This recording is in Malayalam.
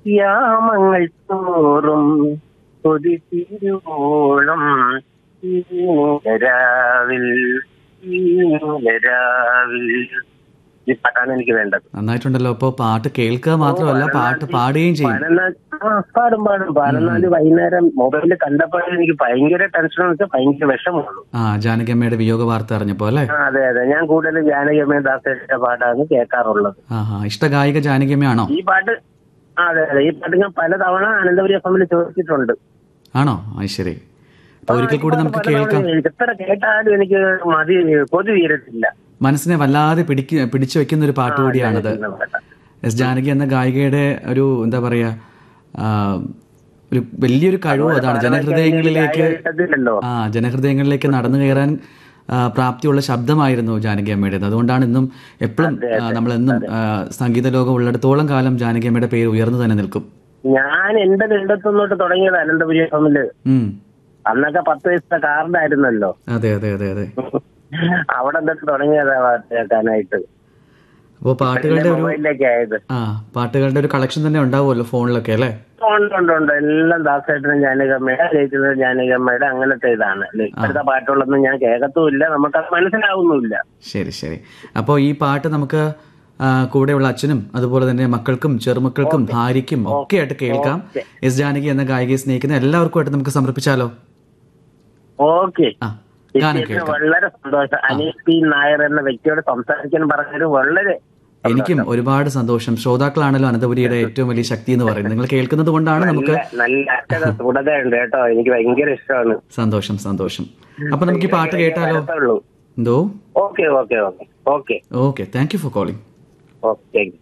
യാമങ്ങൾ തോറും കൊതി തിരുവോളം ഈ നീലരാവിൽ ഈ നീലരാവിൽ ഈ പാട്ടാണ് എനിക്ക് വേണ്ടത് നന്നായിട്ടുണ്ടല്ലോ അപ്പോൾ പാട്ട് കേൾക്കുക മാത്രമല്ല പാട്ട് പാടുകയും ചെയ്യും പതിനാല് ആ, പാടും പാടും പതിനാല് വൈകുന്നേരം മൊബൈലിൽ കണ്ടപ്പോഴേ എനിക്ക് ഭയങ്കര ടെൻഷൻ വെച്ചാൽ ഭയങ്കര വിഷമമുള്ളൂ ആ ജാനകിയമ്മയുടെ വിയോഗ വാർത്ത അറിഞ്ഞപ്പോൾ അല്ലേ ആ, അതെ അതെ ഞാൻ കൂടുതലും ജാനകിയമ്മ ദാസയുടെ പാട്ടാണ് കേൾക്കാറുള്ളത് ആഹാ ഇഷ്ട ഗായിക ജാനകിയമ്മയാണോ ഈ പാട്ട് ആ, അതെ അതെ ഈ പാട്ട് ഞാൻ പലതവണ അനന്തപുരി എഫ് എമ്മിൽ ചോദിച്ചിട്ടുണ്ട് ആണോ അത് ശരി അപ്പോൾ ഒരിക്കൽ കൂടി നമുക്ക് പലതവണ കേൾക്കാം എനിക്ക് എത്ര കേട്ടാലും എനിക്ക് മതി കൊതി തീരത്തില്ല മനസ്സിനെ വല്ലാതെ പിടിക്ക പിടിച്ചു വെക്കുന്ന ഒരു പാട്ട് കൂടിയാണത് ഇന്ന പാട്ട്. എസ് ജാനകി എന്ന ഗായികയുടെ ഒരു എന്താ പറയാ ആ, ഒരു വലിയൊരു കഴിവ് അതാണ് ജനഹൃദയങ്ങളിലേക്ക് കേട്ടിട്ടില്ലല്ലോ ആ ജനഹൃദയങ്ങളിലേക്ക് നടന്നു കയറാൻ ആ, പ്രാപ്തിയുള്ള ശബ്ദമായിരുന്നു ജാനകി അമ്മയുടേത് അതുകൊണ്ടാണ് ഇന്നും എപ്പോഴും നമ്മൾ എന്നും ആ, സംഗീത ലോകം ഉള്ളിടത്തോളം കാലം ജാനകി അമ്മയുടെ പേര് ഉയർന്നു തന്നെ നിൽക്കും ഞാൻ എന്റെ നിണ്ടത്തുനിന്നോട്ട് തുടങ്ങിയത് അനന്തപുരി എഫ് എമ്മില് ഉം. അന്നൊക്കെ പത്ത് വയസ്സത്തെ കാർഡായിരുന്നല്ലോ അതെ അതെ അതെ അതെ അവിടെ എന്നിട്ട് തുടങ്ങിയതാ പാട്ട് കേൾക്കാനായിട്ട് അപ്പോൾ പാട്ടുകളുടെ ഒരു മൊബൈലിലേക്ക് ആയത് ആ പാട്ടുകളുടെ ഒരു കളക്ഷൻ തന്നെ ഉണ്ടാവുമല്ലോ ഫോണിലൊക്കെ അല്ലേ ഉണ്ട് ഉണ്ട് ഉണ്ട് എല്ലാം ദാസേട്ടനും ജാനകമ്മയുടെ ജയിച്ചത് ജാനകമ്മയുടെ അങ്ങനത്തെ ഇതാണ് അല്ലേ ഇപ്പോഴത്തെ പാട്ടുകളൊന്നും ഞാൻ കേൾക്കത്തുമില്ല നമുക്കത് മനസ്സിലാവുന്നുമില്ല ശരി ശരി അപ്പോൾ ഈ പാട്ട് നമുക്ക് ആ, കൂടെയുള്ള അച്ഛനും അതുപോലെ തന്നെ മക്കൾക്കും ചെറുമക്കൾക്കും ഭാര്യയ്ക്കും ഒക്കെ ആയിട്ട് കേൾക്കാം എസ് ജാനകി എന്ന ഗായികയെ സ്നേഹിക്കുന്ന എല്ലാവർക്കുമായിട്ട് നമുക്ക് സമർപ്പിച്ചാലോ ഓക്കെ ആ ഗാനം ചേച്ചിക്ക് കേൾക്കാം വളരെ സന്തോഷം അനീഷ് പി നായർ എന്ന വ്യക്തിയോട് സംസാരിക്കാൻ പറഞ്ഞത് വളരെ എനിക്കും ഒരുപാട് സന്തോഷം ശ്രോതാക്കളാണല്ലോ അനന്തപുരിയുടെ ഏറ്റവും വലിയ ശക്തി എന്ന് പറയുന്നത് നിങ്ങൾ കേൾക്കുന്നത് കൊണ്ടാണ് നമുക്ക് നല്ല അക്ഷര സ്ഫുടതയുണ്ട് കേട്ടോ എനിക്ക് ഭയങ്കര ഇഷ്ടമാണ് സന്തോഷം സന്തോഷം അപ്പൊ നമുക്ക് ഈ പാട്ട് കേട്ടാലോ ഉള്ളൂ എന്തോ okay okay okay okay okay thank you for calling okay